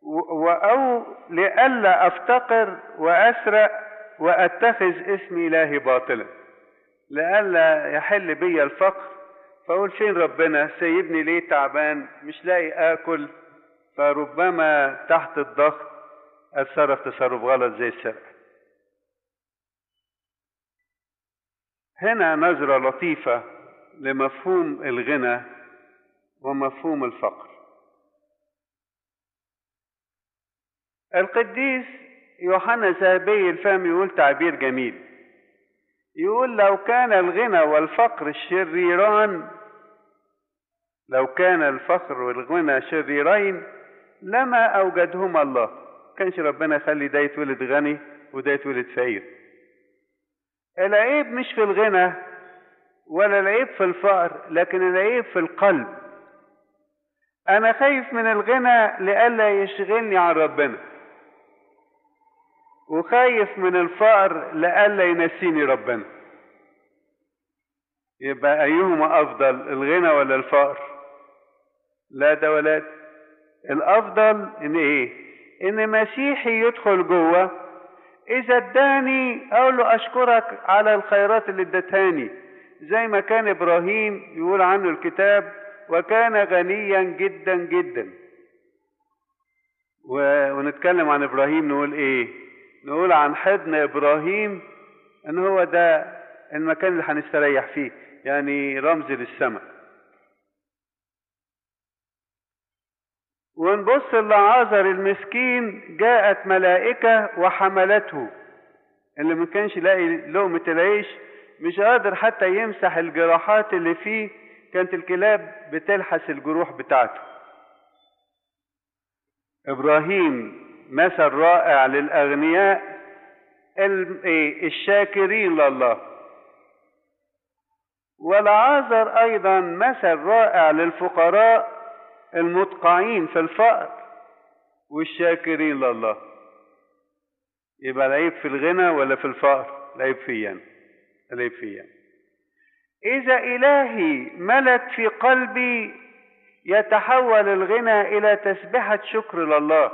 و- أو لئلا أفتقر وأسرق وأتخذ اسم إلهي باطلا لئلا يحل بي الفقر فأقول فين ربنا سيبني ليه تعبان مش لاقي آكل فربما تحت الضغط أتصرف تصرف غلط زي السرقة هنا نظرة لطيفة لمفهوم الغنى ومفهوم الفقر القديس يوحنا ذهبي الفهم يقول تعبير جميل يقول لو كان الغنى والفقر شريران لو كان الفقر والغنى شريرين لما أوجدهما الله كانش ربنا يخلي ده يتولد غني وده يتولد فقير العيب مش في الغنى ولا العيب في الفقر لكن العيب في القلب انا خايف من الغنى لئلا يشغلني عن ربنا وخايف من الفقر لئلا ينسيني ربنا يبقى ايهما افضل الغنى ولا الفقر لا ده ولا ده الافضل ان ايه ان مسيحي يدخل جوه اذا اداني اقول له اشكرك على الخيرات اللي ادتهاني زي ما كان ابراهيم يقول عنه الكتاب وكان غنيا جدا جدا و... ونتكلم عن ابراهيم نقول ايه نقول عن حضن ابراهيم ان هو ده المكان اللي هنستريح فيه يعني رمز للسماء ونبص لعازر المسكين جاءت ملائكة وحملته اللي ما كانش لاقي لقمة العيش مش قادر حتى يمسح الجراحات اللي فيه كانت الكلاب بتلحس الجروح بتاعته ابراهيم مثل رائع للاغنياء الشاكرين لله والعازر ايضا مثل رائع للفقراء المتقعين في الفقر والشاكرين لله يبقى العيب في الغنى ولا في الفقر العيب فيا يعني. العيب فيا يعني. إذا إلهي ملك في قلبي يتحول الغنى إلى تسبحة شكر لله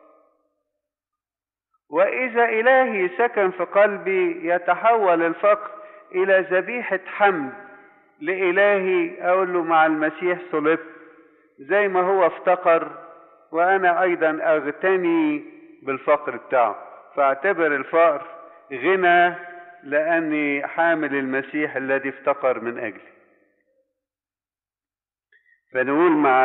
وإذا إلهي سكن في قلبي يتحول الفقر إلى ذبيحة حمد لإلهي أقول له مع المسيح صلبت زي ما هو افتقر وأنا أيضا أغتني بالفقر بتاعه فاعتبر الفقر غنى لأني حامل المسيح الذي افتقر من أجلي فنقول مع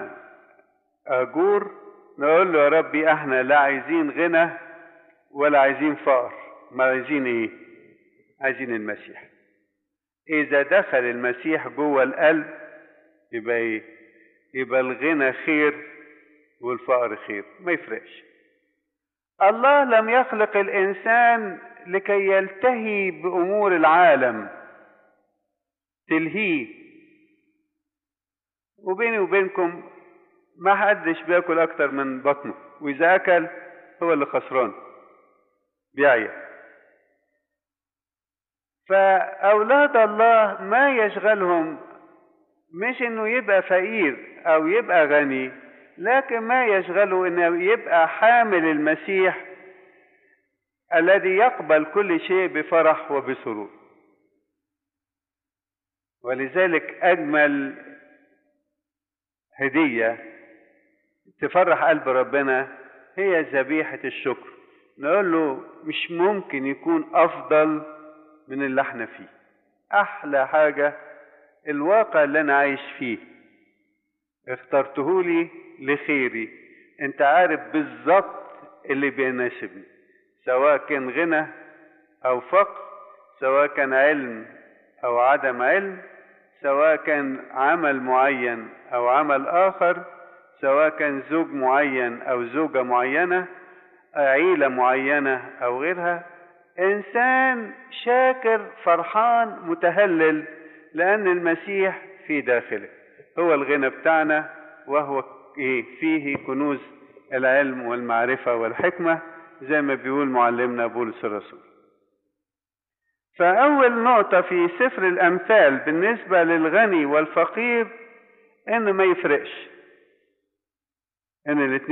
أجور نقول له يا ربي احنا لا عايزين غنى ولا عايزين فقر ما عايزين ايه عايزين المسيح اذا دخل المسيح جوه القلب يبقى ايه يبقى الغنى خير والفقر خير ما يفرقش الله لم يخلق الانسان لكي يلتهي بامور العالم تلهيه وبيني وبينكم ما حدش بياكل اكتر من بطنه واذا اكل هو اللي خسران بيعيا فاولاد الله ما يشغلهم مش انه يبقى فقير او يبقى غني لكن ما يشغله انه يبقى حامل المسيح الذي يقبل كل شيء بفرح وبسرور ولذلك اجمل هديه تفرح قلب ربنا هي ذبيحه الشكر نقول له مش ممكن يكون افضل من اللي احنا فيه احلى حاجه الواقع اللي انا عايش فيه اخترته لي لخيري انت عارف بالظبط اللي بيناسبني سواء كان غنى او فقر سواء كان علم او عدم علم سواء كان عمل معين او عمل اخر سواء كان زوج معين او زوجه معينه عيله معينه او غيرها انسان شاكر فرحان متهلل لان المسيح في داخله هو الغنى بتاعنا وهو فيه كنوز العلم والمعرفه والحكمه زي ما بيقول معلمنا بولس الرسول فأول نقطة في سفر الأمثال بالنسبة للغني والفقير إنه ما يفرقش إن الاتنين